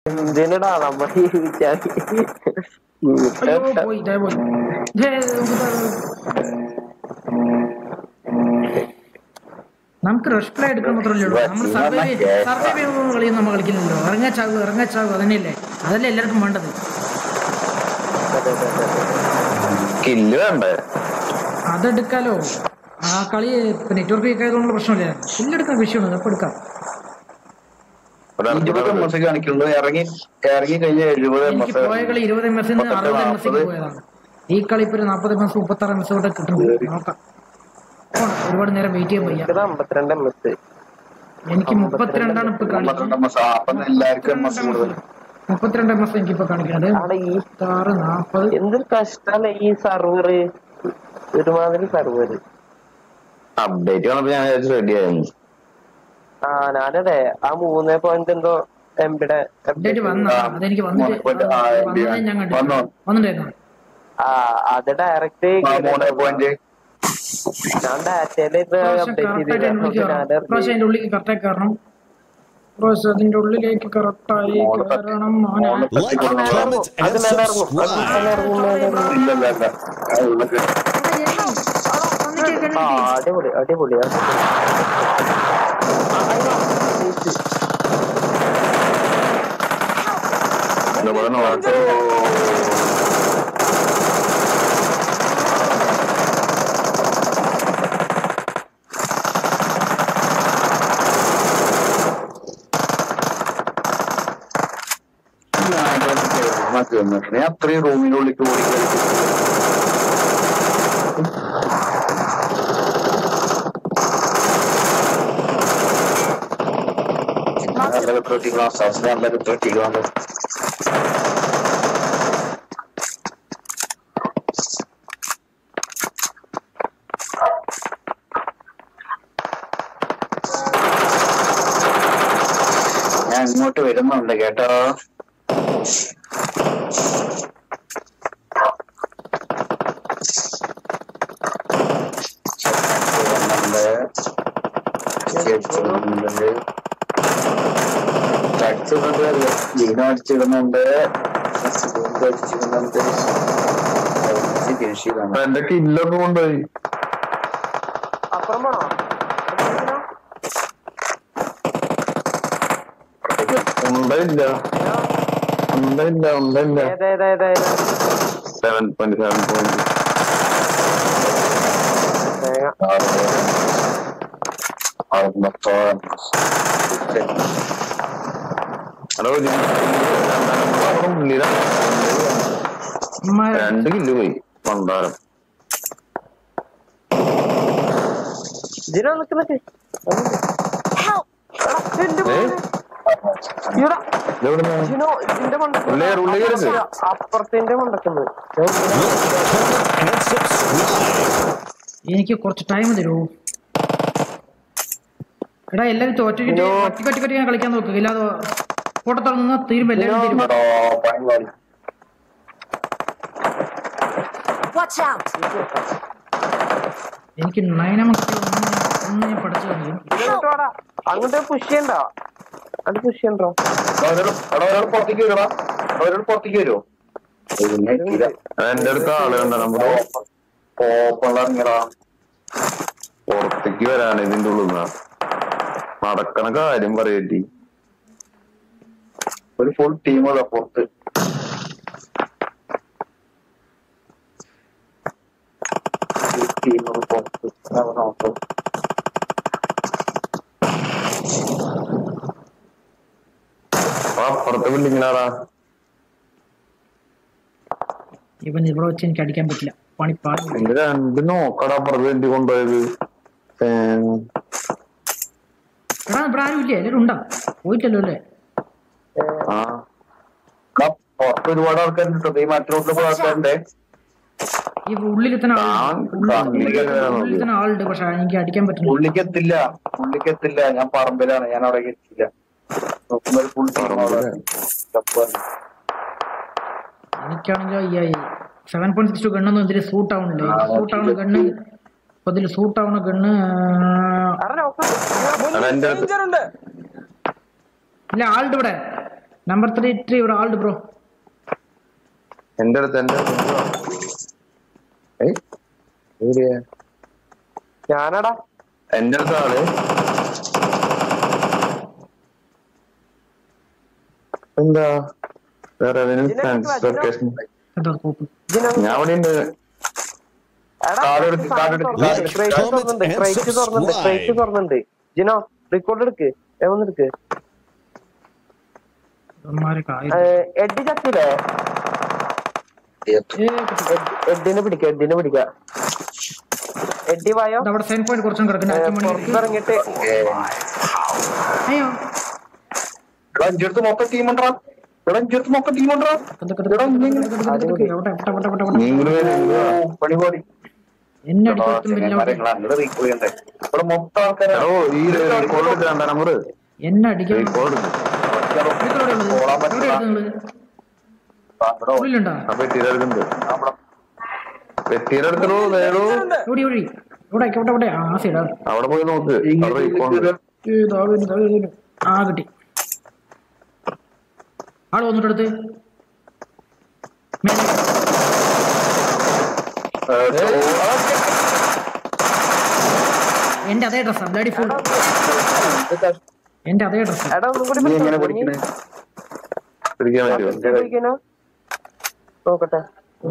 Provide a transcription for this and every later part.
എന്തിനടാ നമ്മൾ ഈ വിചാരി അയ്യോ പോയി ഇതേ പോയി ഇതേ, നമുക്ക് റഷ് പ്ലേ എടുക്കാൻ മാത്രമല്ലേ ഉള്ളൂ നമ്മൾ സർവൈവ് സർവൈവ് ചെയ്യുന്ന കളിയൊന്നും നമ്മൾ കളിക്കുന്നില്ലല്ലോ ഇറങ്ങാച്ചാവ് ഇറങ്ങാച്ചാവ് അതന്നെയല്ലേ അതല്ലേ എല്ലാവർക്കും വേണ്ടത് കില്ല് വേണ്ടേ അതെടുക്കാലോ ആ കളി നെറ്റ്വർക്ക് കേൾക്കായതുകൊണ്ടുള്ള പ്രശ്നമില്ല ഇല്ലെടുക്കാൻ വിഷയമാണ് അപ്പൊ എടുക്കാം ഇരുപത് എം എസ് കാണിക്കുന്നുണ്ട് ഇറങ്ങി ഇറങ്ങി കഴിഞ്ഞ എഴുപത് എം എനിക്ക് എസ് പോയ കളി ഇരുപത് എം എസ് അറുപത് എം എസ് നാപ്പത്. പോയതാണ് ഈ കളി ഇപ്പൊ ഒരു നാൽപ്പത് എം എസ് മുപ്പത്തി ആറ് എം എസ് തൊട്ട് കിട്ടുന്നുണ്ട് നോക്കാം പോണം. ഒരുപാട് നേരം വെയിറ്റ് ചെയ്യാൻ വയ്യ ഇത് അമ്പത്തിരണ്ട് എം എസ് എനിക്ക് മുപ്പത്തിരണ്ടാണ് ഇപ്പൊ പന്ത്രണ്ട് കാണിക്കുന്നത് എം എസ് അപ്പൊ എല്ലാവർക്കും എം എസ് കൂടുതൽ മുപ്പത്തിരണ്ട് എം എസ് എനിക്ക് ഇപ്പൊ കാണിക്കുന്നത് അവിടെ ഈ ആറ് നാപ്പത് എന്തൊരു കഷ്ടല്ലേ ഈ സർവർ ഒരുമാതിരി സർവർ അപ്ഡേറ്റ് വന്നപ്പോ ഞാൻ റെഡി ആയിരുന്നു ആ ഞാനതെ ആ മൂന്നേ പോയിന്റ് എന്തോ എംബിയുടെ അപ്ഡേറ്റ് വന്ന അതെനിക്ക് വന്നിട്ട് മൂന്ന് point ആ, വന്നത് ഞാൻ കണ്ടു വന്നോ? വന്നിട്ടായിരുന്നു ആ അത് ഡയറക്റ്റ് ആ മൂന്ന് പോയിന്റ് ഞാൻ ഡാറ്റയില് ഇത് അപ്ഡേറ്റ് കറക്റ്റായിട്ട് അതിന്റെ ഉള്ളിലേക്ക് കയറണം പ്രാവശ്യം അതിന്റെ ഉള്ളിലേക്ക് കറക്റ്റായി കയറണം പ്രാവശ്യം അതിന്റെ ഉള്ളിലേക്ക് കറക്റ്റായി കയറണം മോനെ Like, comment, അത് and മേലെ ഇറങ്ങും അത് subscribe. മേലെ ഇറങ്ങും മേലെ ഇറങ്ങും ഇല്ലല്ല ഇല്ല അത് ഉള്ളത്. ആ അടിപൊളി അടിപൊളി ഇവിടെ നോക്കാം ഞാൻ ഇതൊന്ന് കേൾക്കുമ്പോ കേൾക്കുന്നു. ഞാൻ അത്രയും റൂമിനുള്ളിൽ ഓടി നല്ലൊരു തേർട്ടി ഗ്ലാസ് നല്ലൊരു തേർട്ടി ഗ്ലാസ് ഞാൻ ഇങ്ങോട്ട് വരുന്നുണ്ട് കേട്ടോ വരുന്നുണ്ട് അടിച്ചിടുന്നുണ്ട് അടിച്ചിടുന്നുണ്ട് ലീനോ അടിച്ചിടുന്നുണ്ട് അടിച്ചിടുന്നുണ്ട് ഫിനിഷ് ചെയ്താണ് എന്റെ കില്ലൊക്കെ കൊണ്ടുപോയി അപ്പുറം പോണോ ഉണ്ടയില്ല ഉണ്ടയില്ല ഉണ്ടയില്ല ഏതേതേതേതാ seven point seven point hello അവിടെ ഉള്ളിലാ ഇമ്മാരെ രണ്ട് കില്ല് പോയി പണ്ടാരം ഇതിനാ നിക്കുന്നത് ഏ ഇതെവിടുന്നാ ജിനോ ഇതിന്റെ ഉള്ളി കയറ്, ഉള്ളി കയറ്. അപ്പുറത്തിന്റെ മണ്ടക്കുന്നത് Like, comment, and subscribe. എനിക്ക് കുറച്ച് ടൈം തരൂ എടാ എല്ലാരും തോറ്റിട്ട് ഒറ്റ ഒറ്റ ഒറ്റ കളിക്കാൻ നോക്കുക ഇല്ലാതെ കൂട്ടത്തോടെ നിന്ന് തീരുമ്പോ എല്ലാരും തീരും പണി പാടി Watch out! എനിക്ക് നയനമൊക്കെ ഒന്ന് ഞാൻ പഠിച്ചു കഴിഞ്ഞു ഇങ്ങോട്ട് വാടാ അങ്ങോട്ട് പുഷ് ചെയ്യണ്ടോ അത് പുഷ് ചെയ്യണ്ടോ ഒരാൾ പുറത്തേക്ക് വരുവാ ഒരാൾ പുറത്തേക്ക് വരുമോ എന്റെ അടുത്ത് ആള് കണ്ട നമ്മുടെ പോപ്പളങ്ങടാ പുറത്തേക്ക് വരാൻ ഇതിന്റെ ഉള്ളിൽ നടക്കണ കാര്യം പറയറ്റി ഒരു ഫുൾ ടീമുള്ള പുറത്ത് ടീമുകൾ പുറത്ത് നമുക്ക് നോക്കാം അപ്പൊ അപ്പുറത്തെ ബിൽഡിങ്ങിലാടാ ഇവൻ ഇവിടെ വെച്ച് എനിക്ക് അടിക്കാൻ പറ്റില്ല പണിപ്പാടി എന്റെ രണ്ട് നോക്കടാ അപ്പുറത്ത് വേണ്ടി കൊണ്ടുപോയത് ഏ, എടാ ഇവിടെ ആരും ഇല്ലേ എല്ലാവരും ഉണ്ടാ പോയിട്ടല്ലോ അല്ലേ ആ ആ, പുറത്ത് ഒരുപാട് ആൾക്കാരുണ്ട് കേട്ടോ ഈ മറ്റൊരു ആൾക്കാരുണ്ട് ഈ ഉള്ളിൽ തന്നെ ആ, ആളുണ്ട് ഉള്ളിൽ- കണ്ണിലേക്ക് വരാൻ ഉള്ളിൽ തന്നെ ആളുണ്ട് പക്ഷെ എനിക്ക് അടിക്കാൻ പറ്റുന്നില്ല ഉള്ളിക്കെത്തില്ല ഉള്ളിക്കെത്തില്ല ഞാൻ പറമ്പിലാണ് ഞാൻ അവിടെ എത്തില്ല നോക്കുമ്പോൾ ഫുൾ ടീം അവിടെ തപ്പാണ്. എനിക്കാണെങ്കിൽ ഈ സെവൻ പോയിന്റ് സിക്സ് ടു ഗണ്ണൊന്നും ഇതിൽ സൂട്ട് ആവണില്ല ആ, സൂട്ട് ആവണ ഗണ്ണ് ഇപ്പൊ ഇതിൽ സൂട്ട് ആവണ ഗണ്ണ് എടാ, എന്റെ അടുത്ത് ഇല്ല ആളുടെ ഇവിടെ നമ്പർ ത്രീ ത്രീ ഇവിടെ ആളുണ്ട് ബ്രോ എന്റെ അടുത്ത് എന്റെ അടുത്ത് എന്തുവാ? ഏയ് എവിടെയാ? ഞാനടാ എന്റെ അടുത്ത് ആള് എന്താ വേറെ ലൊക്കേഷൻ എന്താ കോപ്പ് ഇതിനൊന്നും ഞാൻ ഇവിടെ ഉണ്ട് എടാ, കാർഡ് എടുക്ക്, കാർഡ് എടുക്ക്. തുറന്നുണ്ട്. Like, ക്രേറ്റ് comment തുറന്നുണ്ട്, and ക്രേറ്റ് തുറന്നുണ്ട്, subscribe. ക്രേറ്റ് തുറന്നുണ്ട്. ജിനോ റെക്കോർഡ് എടുക്ക് എവന്ന് എടുക്ക് ഇവന്മാരെ കാര്യം ഏഹ്, എഡ്ഡി ചത്തില്ലേ എഡ്ഡിനെ പിടിക്ക എഡ്ഡിനെ പിടിക്ക എഡ്ഡി വായോ അവിടെ സെൻ പോയിന്റ് കുറച്ചും കിടക്കുന്ന ഏഹ്, അഞ്ച് മണിക്ക് പുറത്തിറങ്ങിട്ട് അയ്യോ ഇവിടെ അഞ്ചെടുത്ത് മൊത്തം ടീമുണ്ടാ ഇവിടെ അഞ്ചെടുത്ത് മൊത്തം ടീമുണ്ടാ കത്ത് കത്ത് കത്ത് കത്ത് കത്ത് കത്ത് കത്ത് കത്ത് എവിടെ, എവിടെ, എവിടെ, എവിടെ, എവിടെ? നീ ഇങ്ങോട്ട് വരും ഇങ്ങോട്ട് വാ. പണിപാടി എന്നെ അടിച്ചു ചങ്ങന്മാരെ നിങ്ങൾ അങ്ങോട്ട് റീക്കോൾ ചെയ്യണ്ടേ ഇവിടെ മൊത്തം ആൾക്കാരെ എടോ ഈ റെക്കോർഡ് എടുത്ത് രണ്ടാം നമ്പർ എന്നെ അടിക്കാൻ റെക്കോർഡ് എവിടെ ഉള്ളത്? ഓടാൻ എവിടെ പറ്റില്ല. നിങ്ങള് ഇവിടെ ഉള്ളിലുണ്ടോ ആ പെട്ടിയുടെ അടുത്തുണ്ട് നമ്മളെ പെട്ടിയുടെ അടുത്തോ നേടോ എവിടെ എവിടെ എവിടെ എവിടെ എവിടെ ആ സൈഡാ അവിടെ പോയി നോക്ക് അവിടെ റെക്കോർഡ് ആ കിട്ടി ആള് വന്നിട്ടടുത്ത് മേലെ. എന്റെ അതേ ഡ്രസ്സാ ബ്ലഡി ഫുൾ എന്റെ അതേ ഡ്രസ്സ് എടാ ഒന്നും കൂടി നീ എങ്ങനെ പിടിച്ചോ. പഠിക്കണേ പിടിക്കാൻ പറ്റുമോ നീ പിടിക്കണോ? നോക്കട്ടെ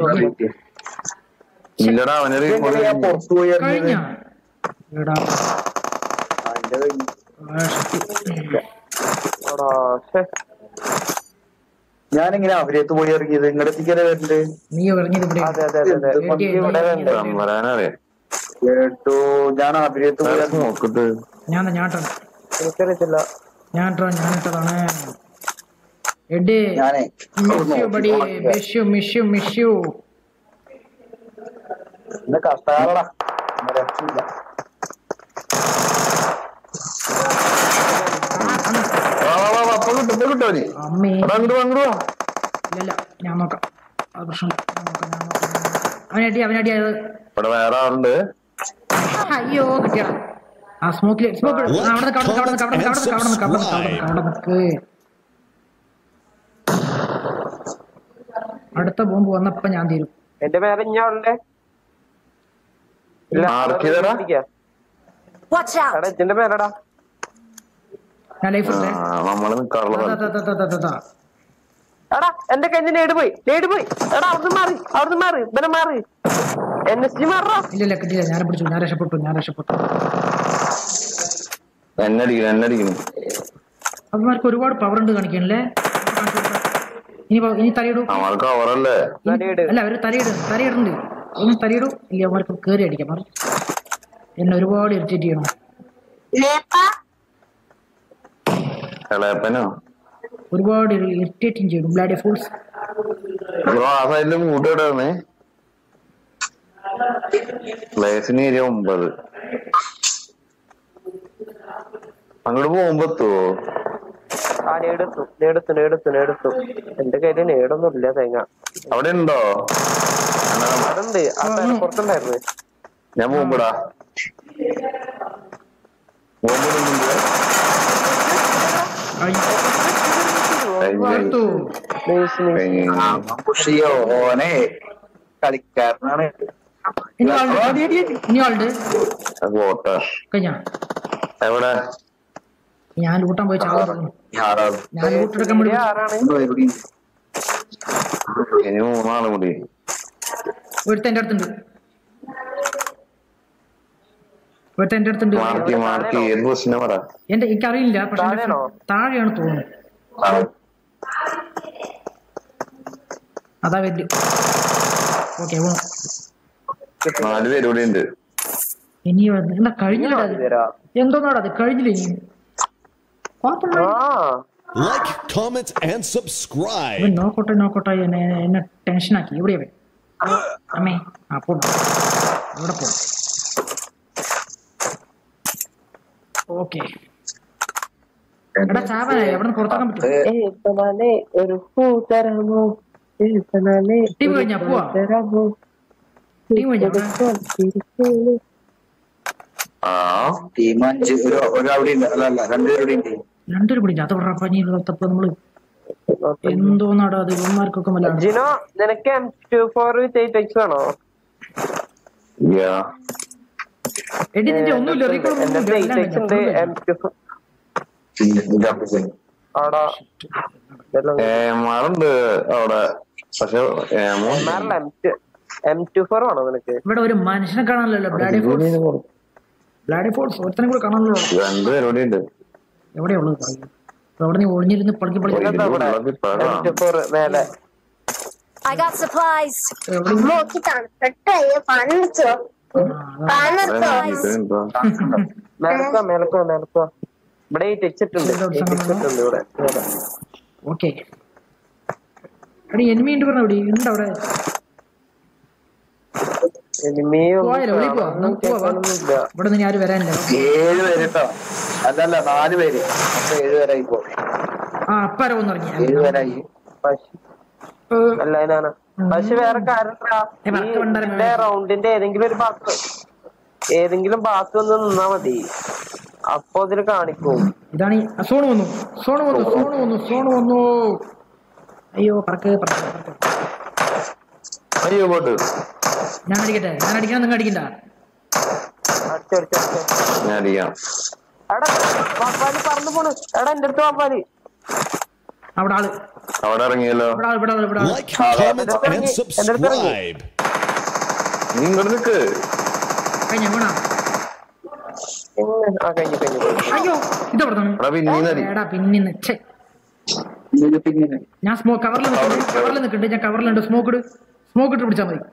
ഇല്ലടാ അവനെ റെക്കോർഡ് ഞാൻ പുറത്തു പോയി കഴിഞ്ഞ എടാ അതിന്റെ കഴിഞ്ഞു ആ, shit. എടാ, ശ്ശെ. ഞാനിങ്ങനെ അവരേത്ത് പോയി ഇറങ്ങിയത് ഇങ്ങടെ എത്തിക്കാതെ വരണ്ടേ നീ പറഞ്ഞത് ഇവിടെ അതെ അതെ അതെ അതെ എഡ്ഡി, ഇവിടെ എഡ്ഡി, ഉണ്ട് വരാനറിയാം കേട്ടോ ഞാൻ അവരേത്ത് പോയി ഇറങ്ങി നോക്കിട്ട് ഞാൻ ഞാട്ടാണ് എനിക്കറിയത്തില്ല ഞാട്ടോ ഞാനിട്ടതാണ് എഡി ഞാനേ miss you buddy miss you miss you miss you ഇന്ന് കഷ്ടകാലടാ ഇന്ന് രക്ഷയില്ല വാ വാ വാ വാ ഇപ്പൊ കിട്ടും ഇപ്പൊ കിട്ടും അവന് അമ്മേ എടാ അങ്ങോട്ട് വാ അങ്ങോട്ട് വാ ഇല്ലല്ല ഞാൻ നോക്കാം അത് പ്രശ്നം ഞാൻ നോക്കാം ഞാൻ നോക്കാം ഞാൻ നോക്കാം. അവനടി അവനടി അത് ഇവിടെ വേറെ ആളുണ്ട് അയ്യോ കിട്ടിയടാ ആ സ്മോക്കിൽ സ്മോക്ക് അവിടെ നിൽക്ക്, അവിടെ നിൽക്ക്, അവിടെ നിൽക്ക്, അവിടെ നിൽക്ക്, അവിടെ നിൽക്ക്, അവിടെ നിൽക്ക്, അവിടെ നിൽക്ക്, അവിടെ നിൽക്ക്, അവിടെ നിൽക്ക്. അടുത്ത ബോംബ് വന്നപ്പോ ഞാൻ തീരും എന്റെ പേര് ഇഞ്ഞാളുടെ മാർക്ക് ചെയ്തടാ Watch out! എടാ ഇതിന്റെ പേരടാ ഞാൻ ലൈഫ് ആ നമ്മള് നിക്കാറുള്ള സ്ഥലത്ത്. എടാ എന്റെ കഞ്ഞി നേട് പോയി നേട് പോയി എടാ അവിടുന്ന് മാറി അവിടുന്ന് മാറി ഇവനെ മാറി എൻ എസ് ജി മാറാ ഇല്ല ഇല്ല കിട്ടിയില്ല ഞാൻ പിടിച്ചു ഞാൻ രക്ഷപ്പെട്ടു ഞാൻ രക്ഷപ്പെട്ടു എന്നെ അടിക്കുന്നു എന്നെ അടിക്കുന്നു അവന്മാർക്ക് ഒരുപാട് പവർ ഉണ്ട് കാണിക്കാനല്ലേ ഇനി പോ- ഇനി തലയിടൂ നമ്മൾക്ക് അവറല്ലേ തലയിട്. അല്ല അവര് തലയിട് തലയിടുന്നുണ്ട് ഒന്ന് തലയിടൂ ഇല്ല അവന്മാർക്ക് കയറി അടിക്കാം മാറി എന്നെ ഒരുപാട് ഇറിറ്റേറ്റ് ചെയ്യണം ഇളയപ്പനോ ഒരുപാട് ഇറിറ്റേറ്റിംഗ് ചെയ്യണം ബ്ലാഡി ഫൂൾസ് ബ്രോ ആ സൈഡില് മൂട്ട് ഇടാണ് പ്ലേസിന് ഏരിയ ഒമ്പത് അങ്ങോട്ട് പോകുമ്പോ എത്തുവോ ആ നേടെത്തു നേടെത്തു നേടെത്തു നേടെത്തു എന്റെ കയ്യില് നേടൊന്നും ഇല്ല തേങ്ങ അവിടെ ഉണ്ടോ അതുണ്ട് ആ പുറത്തുണ്ടായിരുന്നു ഞാൻ പോകുമ്പോടാ എടുത്തു പുഷിയോ ഓനെ കളിക്കാരനാണ് ഇനി ആളുണ്ട് ഇനി ആളുണ്ട് പോട്ടെ കഴിഞ്ഞ എവിടെ ഞാൻ ലൂട്ടാൻ പോയി ചാവുന്നു ഞാറാണ് ഞാൻ ലൂട്ടെടുക്കാൻ വേണ്ടി ആരാണ് ഇനി മൂന്നാളും കൂടി ഒരുത്ത എന്റെ അടുത്തുണ്ട് ഒരുത്ത എന്റെ അടുത്തുണ്ട് മാർക്കി മാർക്കി ഏത് പൊസിഷനെ പറ എന്റെ എനിക്കറിയില്ല പക്ഷെ എന്റെ താഴെയാണോ? താഴെയാണ് തോന്നുന്നു ആ, അതാ വലിയ ഓക്കെ നാല് പേര് ഇവിടെ ഉണ്ട് ഇനി വന്ന് എന്താ കഴിഞ്ഞില്ല അത്? തരാ എന്തോന്നാടാ അത് കഴിഞ്ഞില്ല ഇനി കുഴപ്പമില്ല. ആ Like, comment, and subscribe. ഇവൻ നോക്കട്ടെ നോക്കട്ടെ എന്നെ എന്നെ ടെൻഷനാക്കി എവിടെയാ ഇവൻ? അമ്മേ ആ പോണം ഇവിടെ പോ ഓക്കെ എടാ ചാവനായി എവിടെ നിന്ന് പുറത്താക്കാൻ പറ്റും ഏത്തനാലേ ഒരു പൂ തരാമോ ഏത്തനാലേ ടീം കഴിഞ്ഞാ പോവാ തരാമോ ടീം കഴിഞ്ഞാ ആ ടീം അഞ്ച് ഒരു ഒരവിടെ ഉണ്ട് അല്ല അല്ല രണ്ടുപേരുടെ ഉണ്ട് രണ്ടൊരു പിടിച്ച അത് പറഞ്ഞ പഞ്ഞിയില്ലാത്തപ്പോ നമ്മള് എന്തോന്നാടാ അത് ഇവന്മാർക്കൊക്കെ മലയാളം ജിനോ നിനക്ക് M two four with eight X ആണോ യാ എടി നിന്റെ ഒന്നുമില്ല റീകോൾ എന്റെ എയ്റ്റ് എക്സ് ഉണ്ട് എം ടു ആടാ ഏമാറുണ്ട് അവിടെ പക്ഷെ ഏമോ മാറില്ല M two M two four ആണോ നിനക്ക് ഇവിടെ ഒരു മനുഷ്യനെ കാണാനല്ലോ ബ്ലാഡി ഫോഴ്സ് ബ്ലാഡി ഫോഴ്സ് ഒരുത്തനെ കൂടെ കാണാനല്ലോ രണ്ട് പരിപാടി ഉണ്ട് എവിടെയുള്ളത് പറയൂ. ഇപ്പൊ അവിടെ നീ ഒളിഞ്ഞിരുന്ന് പളക്കി പളക്കി ഇതെന്താ ഇവിടെ എം ടു ഫോർ മേലെ I got supplies. എവിടെ നോക്കി തണുത്തിട്ട് പണിച്ചോ പണിച്ചോ മേലക്കോ മേലക്കോ മേലക്കോ ഇവിടെ എയ്റ്റ് എക്സ് ഇട്ടുണ്ട് എയ്റ്റ് എക്സ് ഇട്ടുണ്ട് ഇവിടെ മേലെ. ഓക്കെ എടി എനിമി ഉണ്ട് പറഞ്ഞ എവിടെ ഉണ്ട് അവിടെ എനിമിയും പോയാലോ വെളിയിൽ പോവാ നമുക്ക് പോവാ ഒന്നുമില്ല ഇവിടെ നിന്ന് ആരും വരാനില്ല ഏഴ് പേര് കേട്ടോ അല്ലല്ല നാല് പേര് അപ്പൊ ഏഴ് പേരായി പോ ആ അപ്പാര ഒന്ന് ഇറങ്ങി ഏഴ് പേരായി പക്ഷെ അല്ല അതിനാണ് പക്ഷെ വേറെ കാര്യം ഏ, വർക്ക് ഉണ്ടായിരുന്നു. റൗണ്ടിന്റെ ഏതെങ്കിലും ഒരു ഭാഗത്ത് ഏതെങ്കിലും ഭാഗത്ത് ഒന്ന് നിന്നാ മതി അപ്പൊ അതിൽ കാണിക്കും ഇതാണ് ഈ ആ, സോണ് വന്നു സോണ് വന്നു സോണ് വന്നു സോണ് വന്നു അയ്യോ പറക്ക് പറക്ക് പറക്ക് അയ്യോ പോട്ട് ഞാൻ അടിക്കട്ടെ ഞാൻ അടിക്കണം നിങ്ങൾ അടിക്കണ്ട അടിച്ചടിച്ചടിച്ച ഞാൻ അടിക്കാം എടാ പാപ്പാലി പറന്നു പോണ് എടാ എന്റെ അടുത്ത് പാപ്പാലി അവിടെ ആള് അവിടെ ഇറങ്ങിയല്ലോ ഇവിടെ ആള് ഇവിടെ ആള് ഇവിടെ ആള് Like, comment, and subscribe. നീ ഇങ്ങോട്ട് നിക്ക് കഴിഞ്ഞ വീണ ആ കഴിഞ്ഞു കഴിഞ്ഞു കഴിഞ്ഞു. അയ്യോ ഇതവിടെ തന്നെ എടാ പിന്നെ നടി എടാ പിന്നിന്ന് ഛെ പിന്നെ ഞാൻ സ്മോ കവറിൽ നിൽക്കുന്നുണ്ട് കവറിൽ നിൽക്കുന്നുണ്ട് ഞാൻ കവറിലുണ്ട് സ്മോക്ക് ഇട് സ്മോക്ക് ഇട്ട് പിടിച്ചാൽ മതി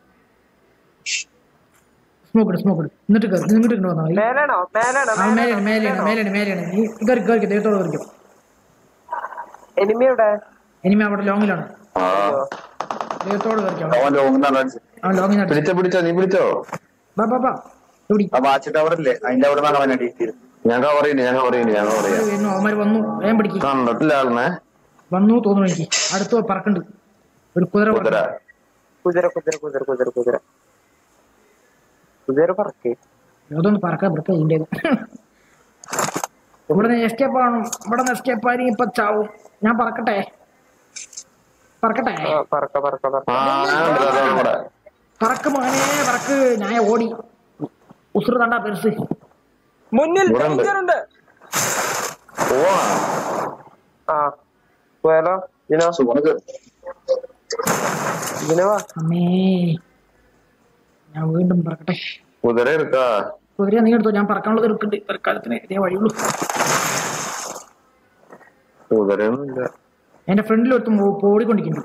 സ്മോക്ക് ഇട് സ്മോക്ക് ഇട് എന്നിട്ട് കയറി ഇങ്ങോട്ട് ഇങ്ങോട്ട് വന്നാൽ മതി മേലാണോ മേലാണോ ആ മേലെയാണ് മേലെയാണ് മേലെയാണ് മേലെയാണ് നീ കയറി കയറി ദൈവത്തോട് കയറിക്കും എനിമി എവിടെ ഇനിമേ അവിടെ ലോങ്ങിലാണ് ആ ദൈവത്തോട് കയറിക്കാം അവൻ ലോങ്ങാണ് അടിച്ചത് അവൻ ലോങ്ങിൽ നിന്ന് പിടിച്ചോ പിടിച്ചോ നീ പിടിച്ചോ ബാ ബാ ബാ എവിടെ ആ വാച്ച് ടവർ ഇല്ലേ അതിന്റെ അവിടെ നിന്നാണ് അവൻ അടിയിട്ടിരുന്നത് ഞാൻ കവർ ചെയ്യുന്നു ഞാൻ കവർ ചെയ്യുന്നു ഞാൻ കവർ ചെയ്യാം വരുന്നു അവന്മാർ വന്നു വേഗം പിടിക്കും കണ്ടിട്ടില്ല ആളിനെ വന്നു തോന്നുന്നു എനിക്ക് അടുത്ത് പറക്കുണ്ട് ഒരു കുതിര കുതിര പറക്കുന്നുണ്ട്. കുതിര കുതിര കുതിര കുതിര കുതിര കുതിര പറക്കേ അതൊന്ന് പറക്കാൻ പറക്ക ഇതിന്റെ ഇവിടെ നിന്ന് എസ്കേപ്പ് ആവണം ഇവിടെ നിന്ന് എസ്കേപ്പ് ആയി ഇപ്പൊ ചാവും ഞാൻ പറക്കട്ടെ പറക്കട്ടെ ആ പറക്ക പറക്ക പറക്ക ആ ഞാൻ കണ്ടില്ല അതാണ് ഇവിടെ പറക്ക് മോനെ പറക്ക് ഞാൻ ഓടി ഉസുറ് തണ്ടാ പെരുസ് മുന്നിൽ ഇവിടെ ഉണ്ട്. danger ഉണ്ട് പോവാ ആ പോയാലോ ജിനോ സുഖം ജിനോ വാ അമ്മേ ഞാൻ വീണ്ടും പറക്കട്ടെ കുതിര എടുക്കാ കുതിര നീ എടുത്തോ ഞാൻ പറക്കാനുള്ളത് എടുക്കുന്നുണ്ട് തൽക്കാലത്തിന് ഇതേ വഴിയുള്ളൂ കുതിരയൊന്നുമില്ല എന്റെ ഫ്രണ്ടിൽ ഒരുത്തും ഓടിക്കൊണ്ടിരിക്കുന്നു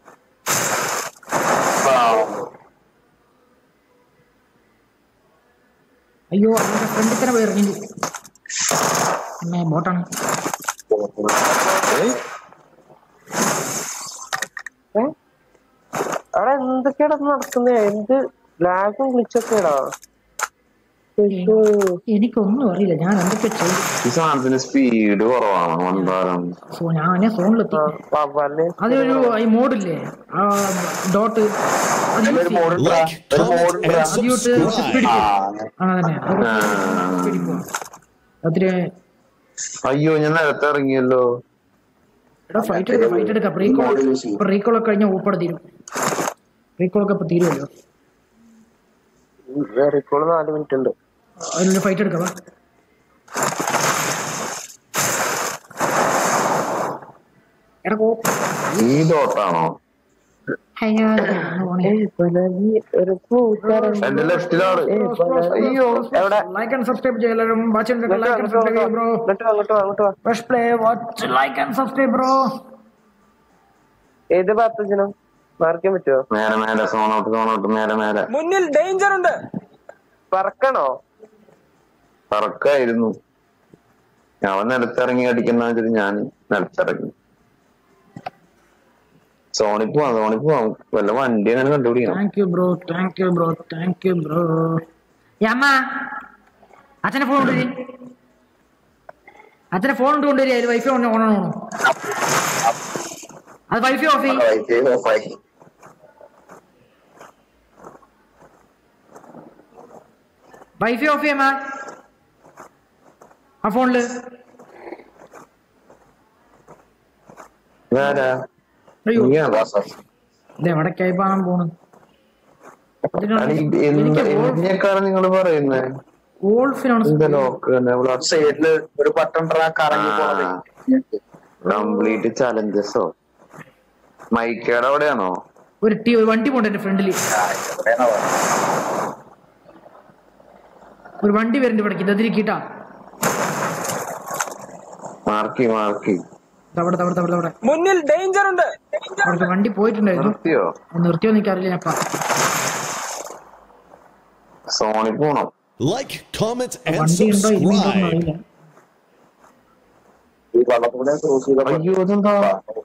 അയ്യോ അവന്റെ ഫ്രണ്ടിൽ തന്നെ പോയി ഇറങ്ങി അമ്മേ ബോട്ടാണ് ഏയ് അവിടെ എന്തൊക്കെയാടാ നടക്കുന്നേ എന്ത് ലാഗും വിളിച്ചൊക്കെയാടാ എനിക്കൊന്നും അറിയില്ല ഞാൻ എന്തൊക്കെ ചെയ്തു ഈ സാധനത്തിന് സ്പീഡ് കുറവാണ് മന്ദാരം സോ ഞാൻ ഫോണിലെത്തി പാപ്പാലിന് അതിലൊരു ഈ മോഡില്ലേ ആ ഡോട്ട് അത് യൂസ് ചെയ്യാം. Like, comment, and അത് യൂസ് സ്പീഡിൽ subscribe. പോകും ആ തന്നെ അത് ആ. സ്പീഡിൽ പോവാം അതിന് അയ്യോ ഞാൻ നേരത്തെ ഇറങ്ങിയല്ലോ എടാ ഫൈറ്റ് എടുക്കാം ഫൈറ്റ് എടുക്കാം റീകോൾ ഇപ്പൊ റീകോൾ ഒക്കെ കഴിഞ്ഞാൽ ഊപ്പട തീരും റീകോൾ ഒക്കെ ഇപ്പൊ തീരുമല്ലോ റിക്കോള് നാല് മിനിറ്റ് ഉണ്ട് അതിലൊരു ഫൈറ്റ് എടുക്കാം വാ. എടാ പോ ഈ ഡോട്ടാണോ അയ്യോ ഒന്ന് പോണേ. എന്റെ ലെഫ്റ്റിലാണ് അയ്യോ എവിടെ ലൈക്ക് ആൻഡ് സബ്സ്ക്രൈബ് ചെയ്യലും watch like and subscribe bro അങ്ങോട്ട് വാ, അങ്ങോട്ട് വാ, അങ്ങോട്ട് വാ first play watch like and subscribe bro ഏത് ഭാഗത്ത് ജിനോ മാർക്കാൻ പറ്റുമോ മേലെ മേലെ സോണോട്ട് സോണോട്ട് മേലെ മേലെ മുന്നിൽ ഡേഞ്ചർ ഉണ്ട് പറക്കണോ പറക്കായിരുന്നു അവൻ നിലത്തിറങ്ങി അടിക്കുന്ന വെച്ചിട്ട് ഞാൻ നിലത്തിറങ്ങി സോണിൽ പോവാം സോണിൽ പോവാം വല്ല വണ്ടി അങ്ങനെ കണ്ടുപിടിക്കണം thank you bro thank you bro thank you bro അമ്മ അച്ഛനെ ഫോൺ കൊണ്ടുവരി അച്ഛനെ ഫോൺ കൊണ്ട് കൊണ്ടുവരി അതിൽ വൈഫൈ ഓൺ ഓൺ ആണോ അത് വൈഫൈ ഓഫ് ചെയ്യും ഓഫായി വൈഫൈ ഓഫ് ചെയ്യാമ ആ ഫോണില് ഇതാരാ അയ്യോ നീയാണോ ഇത് എവിടേക്കായി പാകാൻ പോണ് അല്ല, ഇത് എന്ത് എന്തിനേക്കാണ് നിങ്ങൾ പറയുന്നത് വോൾഫിനാണ് എന്താ ലോക്ക് തന്നെ സൈഡില് ഒരു ബട്ടൺ ട്രാക്ക് ഇറങ്ങി പോണത് കംപ്ലീറ്റ് ചലഞ്ചസോ മൈക്കേടെ അവിടെയാണോ ഒരു ടീ ഒരു വണ്ടി പോണ്ട് എന്റെ ഫ്രണ്ടില് ഒരു വണ്ടി വരുന്നുണ്ട് ഇവിടെ ഇതിരിക്കട്ടാ മാർക്കി മാർക്കി അവിടെ അവിടെ അവിടെ അവിടെ മുന്നിൽ ഡേഞ്ചർ ഉണ്ട് അവിടുത്തെ വണ്ടി പോയിട്ടുണ്ടായിരുന്നു നിർത്തിയോ നിർത്തിയോ എനിക്കറിയില്ല ഞാൻ സോണി പോണം Like, comment, and വണ്ടി ഉണ്ടോ ഇല്ലയോ subscribe. അറിയില്ല ഈ വള്ളത്തൂടെ ക്രോസ് ചെയ്ത അയ്യോ ഇതെന്താ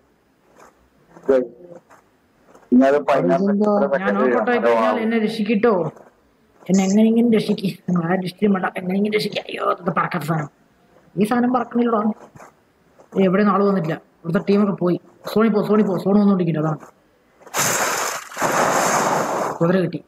ഇന്നത് പൈനാപ്പിൾ ഞാൻ നോക്കട്ടെ കഴിഞ്ഞാൽ എന്നെ രക്ഷിക്കിട്ടോ എന്നെ എങ്ങനെയെങ്കിലും രക്ഷിക്കും ആ രക്ഷിക്കും വേണ്ട എങ്ങനെയെങ്കിലും രക്ഷിക്കുക അയ്യോ ഇത് പറക്കാത്ത സാധനം ഈ സാധനം പറക്കണില്ലടോ എവിടെ ആള് വന്നിട്ടില്ല ഇവിടുത്തെ ടീമൊക്കെ പോയി സോണി പോ സോണി പോ സോണി വന്നോണ്ടിരിക്കട്ടെ അതാണ് കുതിര കിട്ടി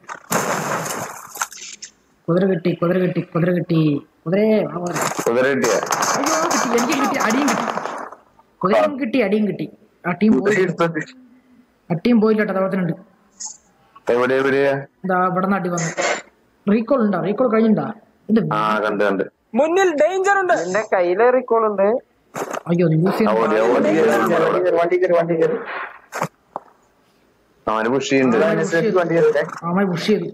കുതിര കിട്ടി കുതിര കിട്ടി കുതിര കിട്ടി കുതിരയെ വാ പോരെ. കുതിര കിട്ടിയ അയ്യോ കിട്ടി എനിക്കും കിട്ടി അടിയും കിട്ടി കുതിരയും കിട്ടി അടിയും കിട്ടി ആ ടീം പോയി ആ ടീം പോയില്ല കേട്ടോ തവളത്തിനുണ്ട് എവിടെ എവിടെയാ എന്താ ഇവിടെ നിന്ന് അടി വന്നു റീകോൾ ഉണ്ടോ റീകോൾ കഴിഞ്ഞിണ്ടാ ഇത് ആ കണ്ട് കണ്ട് മുന്നിൽ ഡേഞ്ചർ ഉണ്ട് എന്റെ കയ്യില് റീകോൾ ഉണ്ട് അയ്യോ യൂസ് ആ, ഓടി, ചെയ്യാൻ ഓടി, ഓടി, ഓടി, ഓടി. വണ്ടി കയറി വണ്ടി കയറി അവന് പുഷ് ചെയ്യുന്നുണ്ട് വണ്ടി കയറി അമ്മായി പുഷ് ചെയ്തു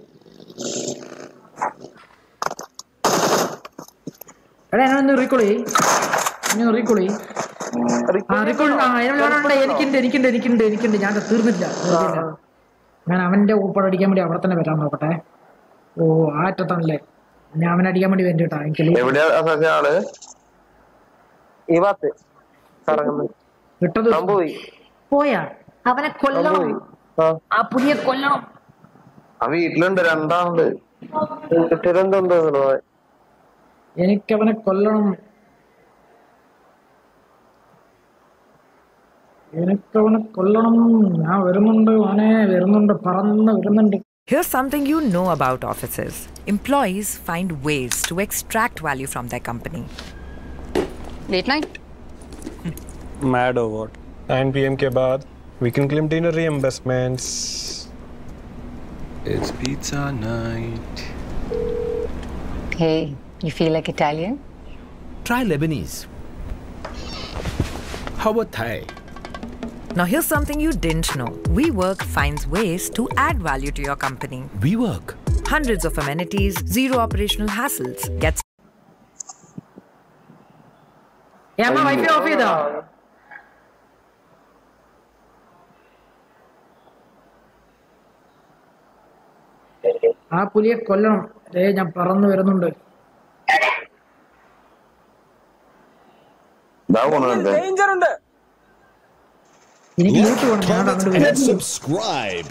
എടാ എന്നെ ഒന്ന് റീകോൾ ചെയ്യ് എന്നെ ഒന്ന് റീകോൾ ചെയ്യ് ആ റീകോൾ ആ അതിനുള്ള എനിക്കുണ്ട് എനിക്കുണ്ട് എനിക്കുണ്ട് എനിക്കുണ്ട് ഞാൻ തീർന്നില്ല തീർന്നില്ല ഞാൻ അവന്റെ ഊപ്പട് അടിക്കാൻ വേണ്ടി അവിടെ തന്നെ വരാൻ നോക്കട്ടെ ഓ ആ അറ്റത്താണല്ലേ ഞാൻ അവനെ അടിക്കാൻ വേണ്ടി വേണ്ടി കേട്ടാ എനിക്ക് ലീ- എവിടെയാ അസസ്യ ആള് ഈ ഭാഗത്ത് കറങ്ങുന്നു വിട്ടത് ഞാൻ പോയി പോയാ അവനെ കൊല്ലണം ആ ആ പുലിയെ കൊല്ലണം ആ വീട്ടിലുണ്ട് രണ്ടാളുണ്ട് കിട്ടിയതെന്തോന്ന് തോന്നുന്നു എനിക്കവനെ കൊല്ലണം എനിക്കവനെ കൊല്ലണം ഞാൻ വരുന്നുണ്ട് അവനെ വരുന്നുണ്ട് പറന്ന് വരുന്നുണ്ട് Here's something you know about offices employees find ways to extract value from their company. Late night? mad or what 9 pm के बाद we can claim dinner reimbursements it's pizza night Hey, you feel like Italian? Try Lebanese. How about Thai? Now, here's something you didn't know WeWork finds ways to add value to your company. We work. Hundreds of amenities, zero operational hassles. Get ഏമ്മ wifi off ചെയ്തോ ആ പുലിയെ കൊല്ലണം ഏ ഞാൻ പറന്നു വരുന്നുണ്ട് ഇതാ പോണുണ്ട് ഡേഞ്ചർ ഉണ്ട് എനിക്ക് യൂട്ട് വേണം ഞാൻ അങ്ങോട്ട് Comment, and വരും subscribe.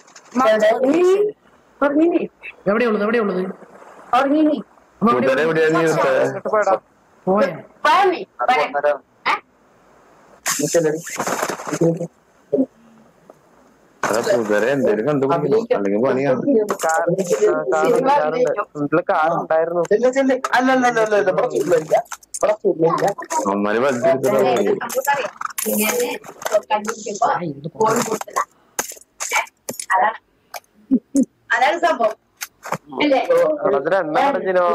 എവിടെയുള്ളത് എവിടെയുള്ളത് കുതിര എവിടെയാ നീ എടുത്തത് പോയ അതാ കുതിര എന്തേലും കണ്ടുപിടിക്കണം അല്ലെങ്കിൽ പണിയാണ് ഫ്രണ്ടില് കാർ ഉണ്ടായിരുന്നു അല്ലല്ലല്ല ഇവിടെ സുഖമില്ല ഇവിടെ സുഖമില്ല അമ്മര് വലിച്ചെടുത്തിട്ട് അതാണ് സംഭവം അല്ലേ അതിന് എണ്ണ അടഞ്ഞിനോ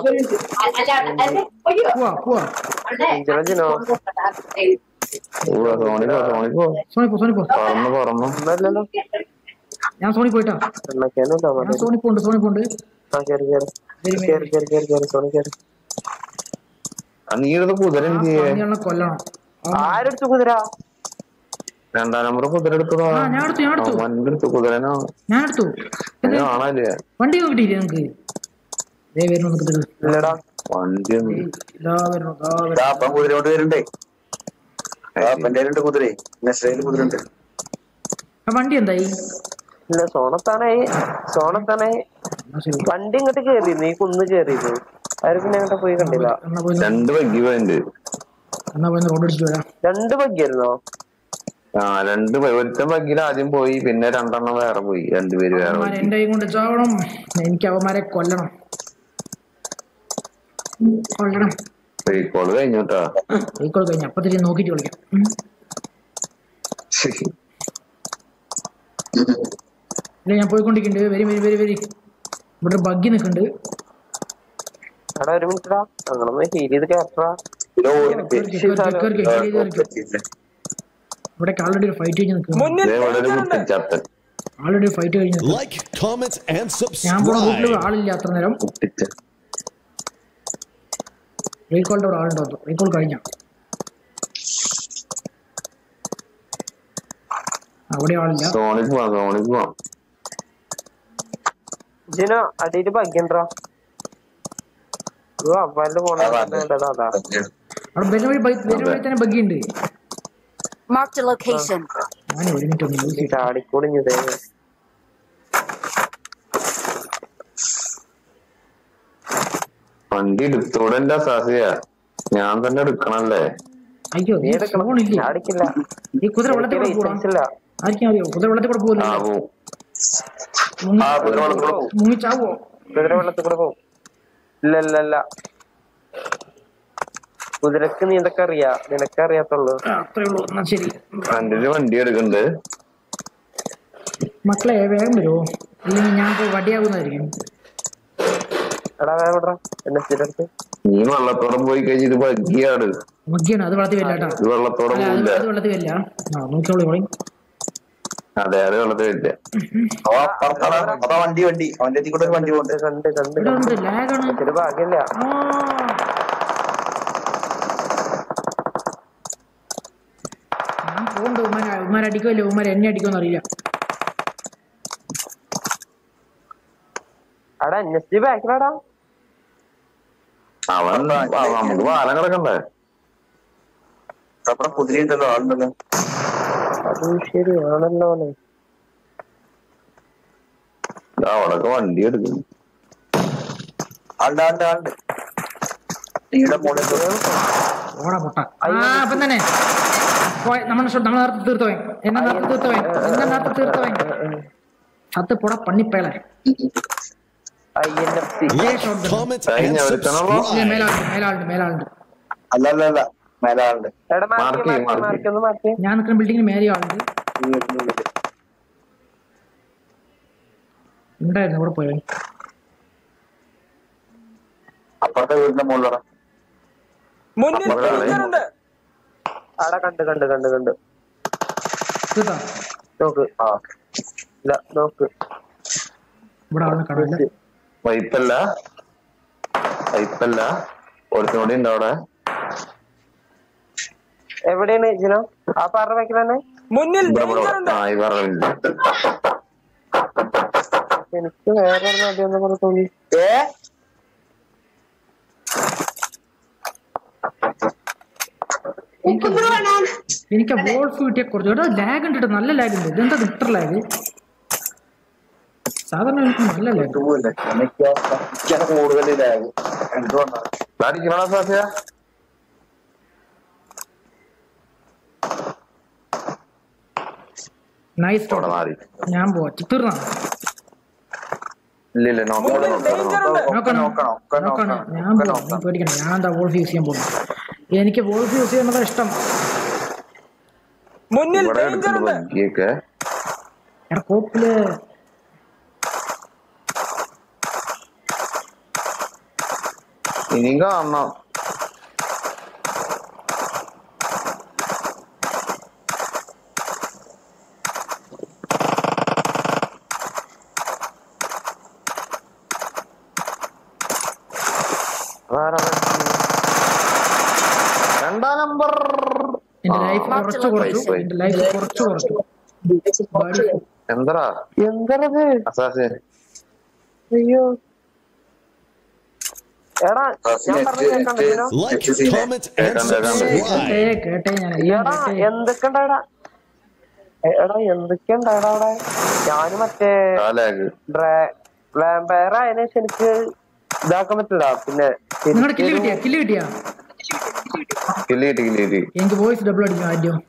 പോവാ പോവാ ഇഞ്ചിനോ പോവാ സോണി പോ സോണി പോ സോണി പോ സോണി പോ പറന്നു പറന്നു ഒന്നല്ലല്ലോ ഞാൻ സോണി പോയിട്ടാ എണ്ണക്കാനുണ്ടോ ഞാൻ സോണി പോണ്ട് സോണി പോണ്ട് ആ കേറി കേറി കേറി കേറി കേറി കേറി സോണി കേറി ആ നീ എടുത്ത കുതിര എന്ത് ചെയ്യേ പന്നികളെ കൊല്ലണം ആരെടുത്തു കുതിര രണ്ടാം നമ്പർ കുതിര എടുത്തതാ ആ ഞാൻ എടുത്തു ഞാൻ എടുത്തു അവന്റെ അടുത്ത് കുതിരനാ ഞാൻ എടുത്തു അത് കാണാല്ലേ വണ്ടി കിട്ടിയില്ലേ നിങ്ങക്ക് ദേ വരുന്നു നിനക്ക് ഇത്. ഇല്ലടാ വണ്ടി ഒന്നും ഇതാ വരുന്നു ഇതാ വരുന്നു. ദാ അപ്പം കുതിരയോട്ട് വരുന്നുണ്ടേ അപ്പൻ്റെ ഉണ്ട് കുതിര നെസ്റ്റയിൽ കുതിര ഉണ്ട് ആ വണ്ടി എന്തായി ഇല്ല സോണത്താണേ സോണത്താണേ എന്നാ ശരി വണ്ടി ഇങ്ങോട്ട് കേറി നീ കുന്ന് കേറിയത് അവര് പിന്നെ അങ്ങോട്ട് പോയി കണ്ടില്ല എന്നാ പോയി രണ്ട് ബഗ്ഗി പോയിണ്ട് എന്നാ പോയി റോഡ് അടിച്ചു വരാം രണ്ട് ബഗ്ഗായിരുന്നോ ആ രണ്ട് ബ- ഒരുത്തൻ ബഗ്ഗിൽ ആദ്യം പോയി പിന്നെ രണ്ടെണ്ണം വേറെ പോയി രണ്ടുപേര് വേറെ അവന്മാരെ പോയി എന്റെ കൈ കൊണ്ട് ചാവണം എനിക്ക് അവന്മാരെ കൊല്ലണം കൊല്ലണം റീകോള് കഴിഞ്ഞു കേട്ടാ റീകോൾ കഴിഞ്ഞ അപ്പൊ തിരിച്ച് നോക്കിട്ട് വിളിക്കാം ഉം. ഇല്ല ഞാൻ പോയിക്കൊണ്ടിരിക്കുന്നുണ്ട് വരി വരി വരി വരി ഇവിടെ ഒരു ബഗ്ഗി നിൽക്കുന്നുണ്ട് എടാ ഒരു മിനിറ്റാ ഞങ്ങളൊന്ന് ഹീൽ ചെയ്ത് കേട്ടാ ഇവിടെ ആൾറെഡി ഒരു ഫൈറ്റ് കഴിഞ്ഞ് നിൽക്കുന്നു ദേ ഇവിടെ ഒരു കുട്ടിച്ചാത്തൻ ആൾറെഡി ഫൈറ്റ് കഴിഞ്ഞ് നിൽക്കുന്നു Like, comment, and ഞാൻ പോണ റൂട്ടിൽ subscribe. ആളില്ല അത്ര നേരം റീകോളിന്റെ അവിടെ ആളുണ്ടോ റീകോൾ കഴിഞ്ഞ അവിടെ ആളില്ല സോണിൽ പോവാം സോണിൽ പോവാം ജിനോ അടിയില് ബഗ്ഗിണ്ടാ അവന്റെ പോണ അതാ അവിടെ ബെല്ല വഴി ബൈ- ബെല്ല വഴി തന്നെ ബഗ്ഗി ഉണ്ട് Marked a location. ഞാൻ ഒരു മിനിറ്റ് ഒന്ന് യൂസ് ചെയ്തു ചാടിക്കൂടിഞ്ഞതേ വണ്ടി എടുത്തോടെ എന്റെ അസാസിയ ഞാൻ തന്നെ എടുക്കണല്ലേ അയ്യോ നീ ഫോണില്ലേ ചാടിക്കില്ല ഈ കുതിര വെള്ളത്തിൽ കൂടെ പോടാ ഇല്ല ആർക്കും അറിയോ കുതിര വെള്ളത്തിൽ കൂടെ പോകില്ല ആ പോവും മുങ്ങി ചാവോ കുതിര വെള്ളത്തിൽ കൂടെ പോകും ഇല്ല ഇല്ല ഇല്ല കുതിരക്ക് നീന്തൊക്കെ അറിയാ നിനക്ക് അറിയാത്തുള്ളൂ അത്രേ ഉള്ളൂ എന്നാ ശരി ഫ്രണ്ടില് വണ്ടി എടുക്കണ്ട് മക്കളെ വേഗം വരുമോ ഇല്ലെങ്കിൽ ഞാൻ പോയി വടിയാകുന്നതായിരിക്കും എടാ വേഗം വിടറാ എന്നെ സ്ഥിരത്ത് നീ വെള്ളത്തോടെ പോയി കഴിഞ്ഞിട്ട് ബഗ്ഗിയാണ് മഗ്ഗിയാണ് അത് വെള്ളത്തിൽ വരില്ല കേട്ടോ ഇത് വെള്ളത്തോടെ അല്ല, അത് പോയില്ല അത് വെള്ളത്തിൽ വരില്ല ആ നോക്കിയോളൂ ഇവിടെ അതെ അത് വെള്ളത്തിൽ വരില്ല അതാ വണ്ടി വണ്ടി അവന്റെ അടുത്ത് കൂടെ ഒരു വണ്ടി പോകുന്നുണ്ട് കണ്ട് കണ്ട് ഇവിടെ ഉണ്ട് ലാഗാണ് ഒരു ഭാഗ്യല്ല ഞാൻ പോകണ്ട ഉമ്മാരെ ഉമ്മാരെ അടിക്കുമല്ലോ ഉമ്മാരെ എന്നെ അടിക്കുമെന്ന് അറിയില്ല എടാ എൻ എസ് ജി ബാക്കിലാടാ അവൻ നമുക്ക് പാലം കിടക്കണ്ടേ അപ്പുറം കുതിരയുണ്ടല്ലോ ആളുണ്ടല്ലോ അത് ശരിയാണല്ലോ അല്ലേ ദാ അവിടൊക്കെ വണ്ടി എടുക്കുന്നു ആളുണ്ട് ആളുണ്ട് ആളുണ്ട് ടീയുടെ മോളിൽ ഓടാ പൊട്ട ആ അപ്പം തന്നെ പോയ നമ്മൾ നമ്മൾ നേരത്തെ തീർത്തവൻ എന്നെ നേരത്തെ തീർത്തവൻ എന്നെ നേരത്തെ തീർത്തവൻ ചത്ത് പൊട പണിപ്പേളെ I N F C Like, comment, and കഴിഞ്ഞ ഒരുത്തനുള്ളൂ subscribe. മേലാളുണ്ട് മേലാളുണ്ട് മേലാളുണ്ട് അല്ല അല്ല അല്ല മേലെ ആളുണ്ട് എടാ മാറ്റി മാർക്ക് ചെയ്യ്, മാറ്റി മാർക്ക് മാറ്റി ഒന്ന് മാറ്റി ഞാൻ നിൽക്കുന്ന ബിൽഡിങ്ങിന് മേലെ ആളുണ്ട് ഈ വീടിന്റെ ഉള്ളില്. ഉണ്ടായിരുന്നു ഇവിടെ പോയവൻ അപ്പുറത്തെ വീടിന്റെ മുകളിലാണ് മുന്നിൽ danger ഉണ്ട് എടാ കണ്ട് കണ്ട് കണ്ട് കണ്ട് തീർത്താ നോക്ക് ആ ഇല്ല നോക്ക് ഇവിടെ ആളിനെ കാണില്ല വൈപ്പല്ല വൈപ്പല്ല ഒരുത്തനോടി ഉണ്ട് അവിടെ എവിടെയാണ് ജിനോ ആ പാറ വെക്കൽ തന്നെ മുന്നിൽ ഇവിടെ ഇവിടെ danger ഉണ്ട് ആ ഈ പറഞ്ഞില്ല എനിക്ക് വേറെ ഒരു നദിയൊന്നും പോലെ തോന്നി ഏ എനിക്ക് വോൾഫ് കിട്ടിയ കുറച്ച് എടാ ലാഗ് ഉണ്ട് കേട്ടോ നല്ല ലാഗ് ഉണ്ട് ഇതെന്താ ഇത്ര ലാഗ് സാധാരണ എനിക്ക് നല്ല ലാഗ് കിട്ടുപോയില്ല എനിക്ക് എനിക്കാണ് കൂടുതൽ ലാഗ് എന്തുകൊണ്ടാണ് അടിക്കണോ സാധ്യ നൈസ് അവിടെ മാറി ഞാൻ പോവാ തീർന്നാ ഇല്ല ഇല്ല നോക്കാം മുന്നിൽ danger ഉണ്ട് നോക്കണം നോക്കണം ഒക്കെ നോക്കണം നോക്കണം ഞാൻ പോവാം നീ പേടിക്കണം ഞാൻ എന്താ വോൾഫ് യൂസ് ചെയ്യാൻ പോകുന്നു എനിക്ക് വോൾഫ് യൂസ് ചെയ്യുന്നതാ ഇഷ്ടം മുന്നിൽ ഇവിടെ danger എടുക്കുന്നുണ്ട് ഉണ്ട് ബഗ്ഗിയൊക്കെ എടാ കോപ്പില് ഇനിയും കാണണം വേറെ രണ്ടാം നമ്പർ എന്റെ ലൈഫ് കുറച്ച് കുറച്ചു എന്റെ ലൈഫ് കുറച്ച് കുറച്ചു Body full. എന്തടാ എന്തത് അസാസേ അയ്യോ എടാ ഞാൻ പറഞ്ഞു കേൾക്കണ്ട ജിനോ Like, comment, and കേൾക്കാം, കേൾക്കാം. subscribe. കേട്ടെ കേട്ടെ ഞാൻ എല്ലാം എടാ കേട്ടെ എന്തൊക്കെ ഉണ്ടാടാ എടാ എന്തൊക്കെ ഉണ്ടാടാ അവിടെ ഞാന് മറ്റേ കാലാഗ് വാമ്പയർ ആയതിനു ശേഷം എനിക്ക് ഇതാക്കാൻ പറ്റില്ല പിന്നെ നിങ്ങളുടെ കില്ല് കിട്ടിയാ കില്ല് കിട്ടിയാ കില്ലി കിട്ടി കില്ലി കിട്ടി എനിക്ക് വോയിസ് ഡബിൾ അടിക്കും ആദ്യം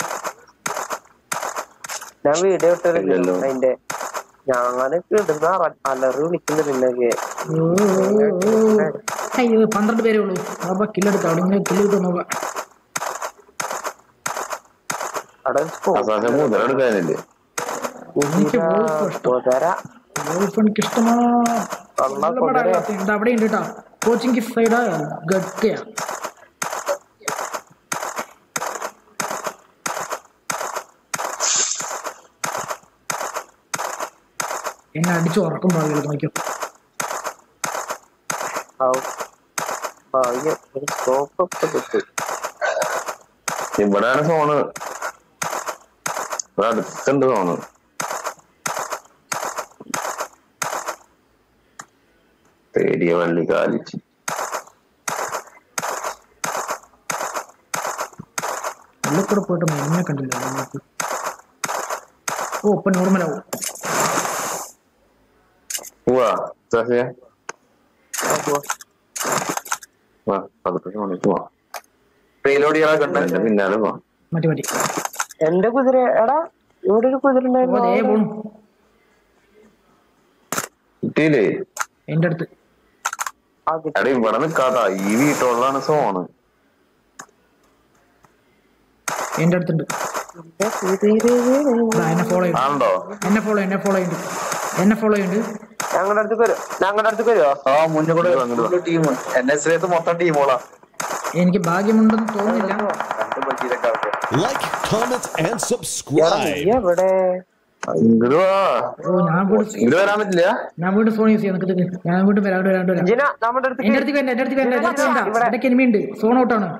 ഞാൻ വീഡിയോ ഇട്ടിരുന്നു ഇല്ലല്ലോ. അതിന്റെ ഞാന് ഇടുന്ന അറ- അലറി വിളിക്കുന്നു പിന്നെ ഓ, ഓ, ഓ. അയ്യോ പന്ത്രണ്ട് പേരേ ഉള്ളൂ അപ്പൊ കില്ലെടുക്കാം അവിടെ ഇങ്ങനെ കില്ല് കിട്ടും നോക്കാം അവസാനം മുതലെടുക്കാനില്ലേ എനിക്ക് വോൾഫ് ഇഷ്ടം വോൾഫ് എനിക്ക് ഇഷ്ടമാ അവിടെ ഉണ്ട് കേട്ടോ കോച്ചിങ് സൈഡ് ഗഡ്കയാ എന്നെ അടിച്ചു ഉറക്കും പാടില്ല നോക്കിയോ ഇവിടെയാണ് ഫോണ് ഇവിടെ അടുത്തുണ്ട് ഫോണ് പേടിയ വള്ളി കാലിച്ച് ഉള്ളിൽ കൂടെ പോയിട്ട് എന്നെ കണ്ടില്ല നമുക്ക് ഓ ഇപ്പൊ നോർമലാവും പോവാ സഫിയ വാ പതുക്കെ ഫോണിൽ പോവാ റീലോഡ് ചെയ്യാൻ കണ്ട എന്റെ പിന്നാലെ പോവാ മതി മതി എന്റെ കുതിര എടാ ഇവിടെ ഒരു കുതിര ഓ ദേ ഉണ്ടായിരുന്നു പോണു കിട്ടിയില്ലേ എന്റെ അടുത്ത് എടാ ഇവിടെ നിക്കാതാ ഈ വീട്ടുള്ളാണ് ഫോണ് എന്റെ അടുത്തുണ്ട് ദാ, എന്നെ ഫോളോ ചെയ്തു ആണോ എന്നെ ഫോളോ എന്നെ ഫോളോ ചെയ്യുന്നുണ്ട് എന്നെ ഫോളോ ചെയ്യുന്നുണ്ട് ഞങ്ങളുടെ അടുത്തേക്ക് വരുമോ ഞങ്ങളുടെ അടുത്തേക്ക് വരുമോ ആ മുന്നേ കൂടെ ടീം എൻ എസ് എത്ത് മൊത്തം ടീമോളാ എനിക്ക് ഭാഗ്യമുണ്ടെന്ന് തോന്നുന്നില്ല രണ്ട് ബജീരൊക്കെ ആൾക്കാർ Like, comment, and നീ subscribe. എവിടെ ഇങ്ങട് വാ ഓ ഞാൻ വീട് ഇങ്ങട് വരാൻ പറ്റില്ല ഞാൻ വീണ്ടും ഫോൺ യൂസ് ചെയ്യാം നിനക്ക് നിക്ക്. ഞാൻ വീണ്ടും വരാം വീണ്ടും വരാം വീണ്ടും വരാം ജിന നമ്മുടെ എന്റെ അടുത്തേക്ക് അടുത്തേക്ക് വരണ്ട എന്റെ അടുത്തേക്ക് വരണ്ട എന്റെ അടുത്തേക്ക് വരണ്ട ഇടയ്ക്ക് എനിമി ഉണ്ട് സോൺ ഔട്ടാണ്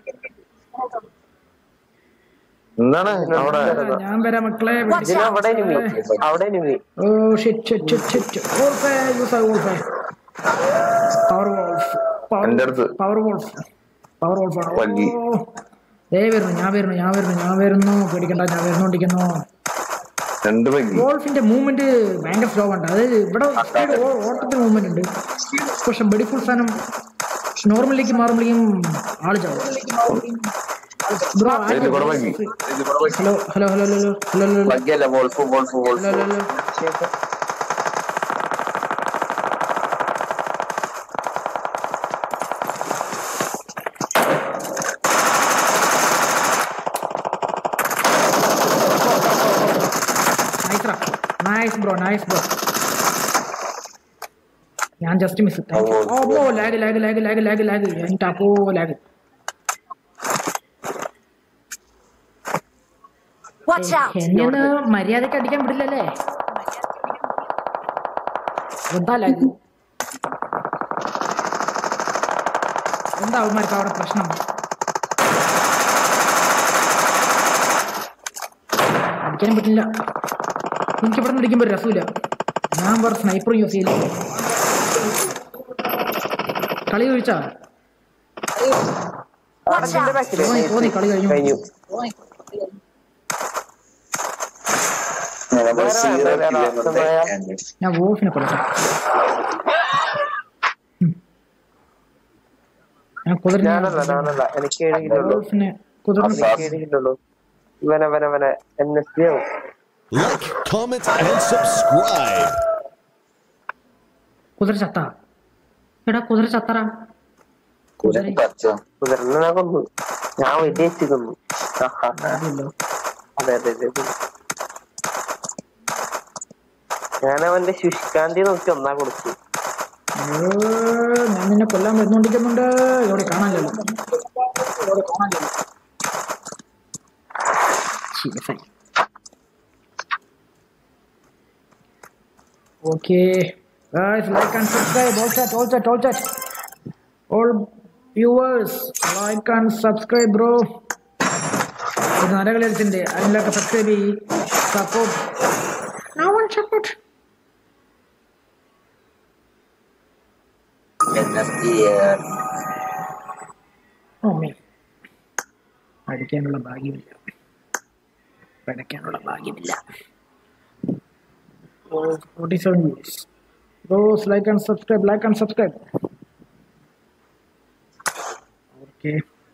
എന്താണ് അവിടെ ഞാൻ വരാം മക്കളെ ജിന അവിടെ നിമി അവിടെ നിമി oh shit shit shit shit വോൾഫേ യൂസ് ആ വോൾഫേ പവർ വോൾഫ് എന്റെ അടുത്ത് പവർ വോൾഫ് പവർ വോൾഫാണ് വല്ലി. ഓ ദേ വരുന്നു ഞാൻ വരുന്നു ഞാൻ വരുന്നു ഞാൻ വരുന്നു പേടിക്കണ്ട ഞാൻ വരുന്നോണ്ടിരിക്കുന്നു രണ്ട് ബഗ്ഗി വോൾഫിന്റെ മൂവ്മെന്റ് ഭയങ്കര സ്ലോ ഉണ്ട് അത് ഇവിടെ speed ഓ- ഓട്ടത്തിന് മൂവ്മെന്റ് ഉണ്ട് പക്ഷെ ബെഡിഫുൾ സാധനം നോർമലിലേക്ക് മാറുമ്പോഴേക്കും ആള് ചാവും ബ്രോ ഇതിൽ കൂടെ buggy hello hello hello hello hello hello ബഗ്ഗല്ല wolf wolf wolf hello hello nice nice bro nice bro ഞാൻ just miss oh lag lag lag lag lag lag എൻ്റെ അപ്പോ ലാഗ് Watch out! എന്നെ ഒന്ന് മര്യാദക്ക് അടിക്കാൻ വിടില്ലല്ലേ എന്താ ലാഗ് എന്താ അവന്മാർക്ക് അവിടെ പ്രശ്നം അടിക്കാനും പറ്റില്ല എനിക്ക് ഇവിടെ നിന്ന് അടിക്കുമ്പോൾ ഒരു രസമില്ല ഞാൻ വേറെ സ്നൈപ്പറും യൂസ് ചെയ്യില്ല കളി ചോദിച്ചാ Watch out! തോന്നി തോന്നി കളി കഴിഞ്ഞു കഴിഞ്ഞു ഞാൻ വോഫിനെ കൊല്ലട്ടെ ഉം. ഞാൻ കുതിരനെ ഞാനല്ല ഞാനല്ല എനിക്ക് ഏഴ് കിലോ ഉള്ളൂ വോൾഫിനെ കുതിരനെ എനിക്ക് ഏഴ് കിലോ ഉള്ളൂ ഇവനെ ഇവനെ ഇവനെ എൻ എസ് ഡി ആവും Like, comment, and subscribe. കുതിര ചത്ത എടാ കുതിര ചത്തറ പച്ച കുതിരനെ ഞാൻ കൊന്നു ഞാൻ വെടി വെച്ച് കൊന്നു കാര്യമില്ലോ അതെ അതെ അതെ അതെ. ഞാൻ അവന്റെ ശുഷ്കാന്തി നോക്കി ഒന്നാ കൊടുത്തു ഏ, ഞാൻ നിന്നെ കൊല്ലാൻ വരുന്നോണ്ടിരിക്കുന്നുണ്ട് ഇവിടെ കാണാനില്ലല്ലോ ഇവിടെ കാണാനില്ലല്ലോ ശരി okay guys like and subscribe all chat all chat all chat all viewers like and subscribe bro ഇത് നരകളി കളിച്ചിട്ടുണ്ട് അതിലൊക്കെ സബ്സ്ക്രൈബ് ചെയ്യ് support now one support N S D ഓമേ പഠിക്കാനുള്ള ഭാഗ്യമില്ല പഠിക്കാനുള്ള ഭാഗ്യമില്ല ഫോർട്ടി സെവൻ വ്യൂസ് റോസ് like and subscribe like and subscribe okay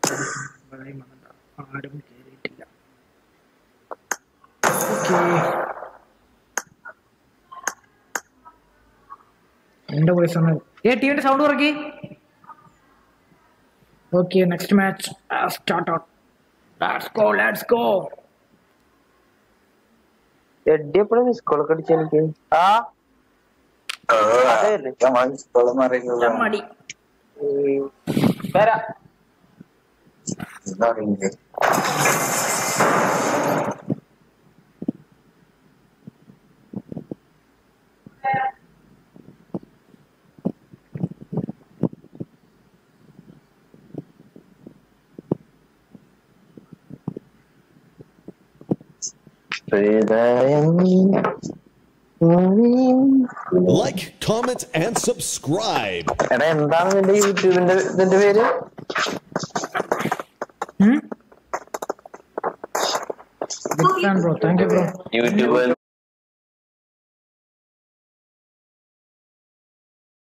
ആരും കയറിയിട്ടില്ല ഓക്കെ എന്റെ വോയിസ് ആണ് ഏ ടീമിന്റെ സൗണ്ട് കുറക്കി Okay, next match uh, start out. Let's go, let's go. എഡി എപ്പോഴും മിസ് കോളൊക്കെ അടിച്ച എനിക്ക് ആ അതെയല്ലേ? മടി വരാ Like, comment, and subscribe. എടാ എന്താണ് നിന്റെ യൂട്യൂബിന്റെ ഇതിന്റെ പേര് big fan bro thank you bro YouTube